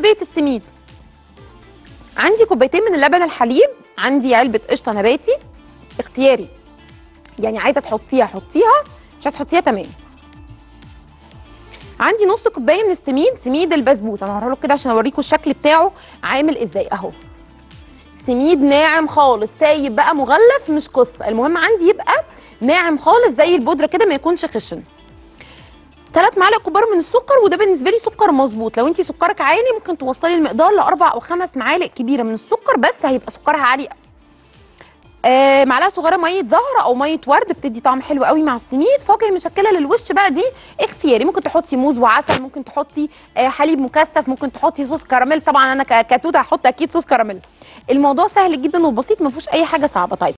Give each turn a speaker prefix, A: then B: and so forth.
A: بيت السميد عندي كوبايتين من اللبن الحليب عندي علبه قشطه نباتي اختياري يعني عايزه تحطيها حطيها مش هتحطيها تمام عندي نص كوبايه من السميد سميد البسبوسه انا هوريكم كده عشان اوريكم الشكل بتاعه عامل ازاي اهو سميد ناعم خالص سايب بقى مغلف مش قصه المهم عندي يبقى ناعم خالص زي البودره كده ما يكونش خشن ثلاث معالق كبار من السكر وده بالنسبه لي سكر مظبوط لو انت سكرك عالي ممكن توصلي المقدار لاربع او خمس معالق كبيره من السكر بس هيبقى سكرها عالي قوي آه معلقه صغيره ميه زهر او ميه ورد بتدي طعم حلو قوي مع السميد فواكه مشكله للوش بقى دي اختياري ممكن تحطي موز وعسل ممكن تحطي آه حليب مكثف ممكن تحطي صوص كراميل طبعا انا ك- كتوته هحط اكيد صوص كراميل الموضوع سهل جدا وبسيط ما فيهوش اي حاجه صعبه طيب